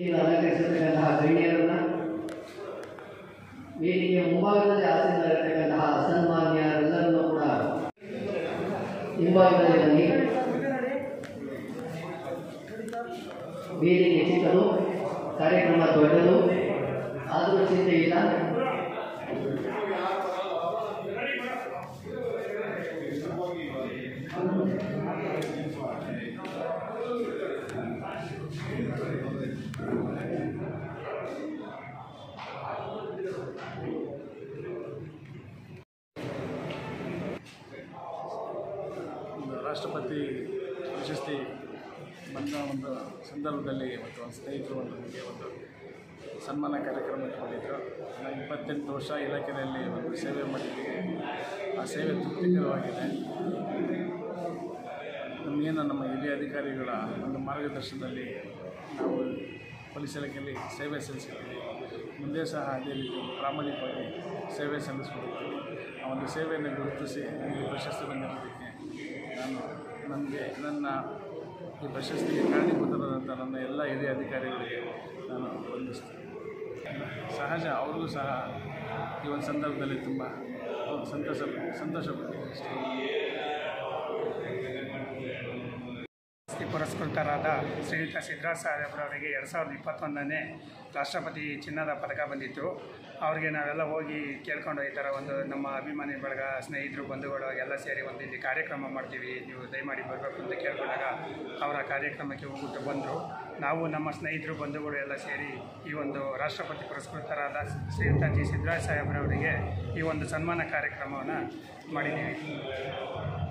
ಇಲ್ಲಿ ಅಲಂಕರಿಸಿರ್ತಕ್ಕಂತಹ ಗಣ್ಯರನ್ನ ವೇದಿಕೆಯ ಮುಂಭಾಗದಲ್ಲಿ ಆಸೀನರಾಗಿರ್ತಕ್ಕಂತಹ ಅಸನ್ಮಾನ್ಯರೆಲ್ಲರನ್ನೂ ಕೂಡ ಹಿಂಭಾಗದಲ್ಲಿ ಬನ್ನಿ ವೇದಿಕೆ ಚಿಕ್ಕದು ಕಾರ್ಯಕ್ರಮ ದೊಡ್ಡದು ಆದರೂ ಚಿಂತೆ ಇಲ್ಲ ಒಂದು ರಾಷ್ಟ್ರಪತಿ ಪ್ರಶಸ್ತಿ ಬಂದ ಒಂದು ಸಂದರ್ಭದಲ್ಲಿ ಮತ್ತು ಒಂದು ಸ್ನೇಹಿತರು ಒಂದು ನಮಗೆ ಒಂದು ಸನ್ಮಾನ ಕಾರ್ಯಕ್ರಮ ಇಟ್ಕೊಂಡಿದ್ರು ನಾನು ಇಪ್ಪತ್ತೆಂಟು ವರ್ಷ ಇಲಾಖೆಯಲ್ಲಿ ಒಂದು ಸೇವೆ ಮಾಡಿದ್ದೀನಿ ಆ ಸೇವೆ ತೃಪ್ತಿಕರವಾಗಿದೆ ನಮಗೇನು ನಮ್ಮ ಹಿರಿಯ ಅಧಿಕಾರಿಗಳ ಒಂದು ಮಾರ್ಗದರ್ಶನದಲ್ಲಿ ನಾವು ಪೊಲೀಸ್ ಇಲಾಖೆಯಲ್ಲಿ ಸೇವೆ ಸಲ್ಲಿಸಿದ್ದೀವಿ ಮುಂದೆ ಸಹ ಅದೇ ರೀತಿ ಪ್ರಾಮಾಣಿಕವಾಗಿ ಸೇವೆ ಸಲ್ಲಿಸ್ಕೊಳ್ತೀವಿ ಆ ಒಂದು ಸೇವೆಯನ್ನು ಗುರುತಿಸಿ ನನಗೆ ಪ್ರಶಸ್ತಿ ಬಂದಿರೋದಕ್ಕೆ ನಾನು ನನಗೆ ನನ್ನ ಈ ಪ್ರಶಸ್ತಿಗೆ ಕಾರಣೀಭೂತರಾದಂಥ ನನ್ನ ಎಲ್ಲ ಹಿರಿಯ ಅಧಿಕಾರಿಗಳಿಗೆ ನಾನು ವಂದಿಸ್ತೀನಿ ಸಹಜ ಅವ್ರಿಗೂ ಸಹ ಈ ಒಂದು ಸಂದರ್ಭದಲ್ಲಿ ತುಂಬ ಸಂತೋಷ ಸಂತೋಷಪಡ್ತೀನಿ ಅಷ್ಟೇ ಪ್ರಶಸ್ತಿ ಪುರಸ್ಕೃತರಾದ ಶ್ರೀಯುತ ಸಿದ್ದರಾಜ ಸಾಹೇಬ್ರವರಿಗೆ ಎರಡು ಸಾವಿರದ ಇಪ್ಪತ್ತೊಂದನೇ ರಾಷ್ಟ್ರಪತಿ ಚಿನ್ನದ ಪದಕ ಬಂದಿತ್ತು ಅವರಿಗೆ ನಾವೆಲ್ಲ ಹೋಗಿ ಕೇಳ್ಕೊಂಡು ಈ ಥರ ಒಂದು ನಮ್ಮ ಅಭಿಮಾನಿ ಬಳಗ ಸ್ನೇಹಿತರು ಬಂಧುಗಳು ಎಲ್ಲ ಸೇರಿ ಒಂದು ಇಲ್ಲಿ ಕಾರ್ಯಕ್ರಮ ಮಾಡ್ತೀವಿ ನೀವು ದಯಮಾಡಿ ಬರಬೇಕು ಅಂತ ಕೇಳ್ಕೊಂಡಾಗ ಅವರ ಕಾರ್ಯಕ್ರಮಕ್ಕೆ ಹೋಗ್ಬಿಟ್ಟು ಬಂದರು ನಾವು ನಮ್ಮ ಸ್ನೇಹಿತರು ಬಂಧುಗಳು ಎಲ್ಲ ಸೇರಿ ಈ ಒಂದು ರಾಷ್ಟ್ರಪತಿ ಪುರಸ್ಕೃತರಾದ ಶ್ರೀಯುತ ಜಿ ಸಿದ್ದರಾಜ ಸಾಹೇಬ್ರವರಿಗೆ ಈ ಒಂದು ಸನ್ಮಾನ ಕಾರ್ಯಕ್ರಮವನ್ನು ಮಾಡಿದ್ದೀವಿ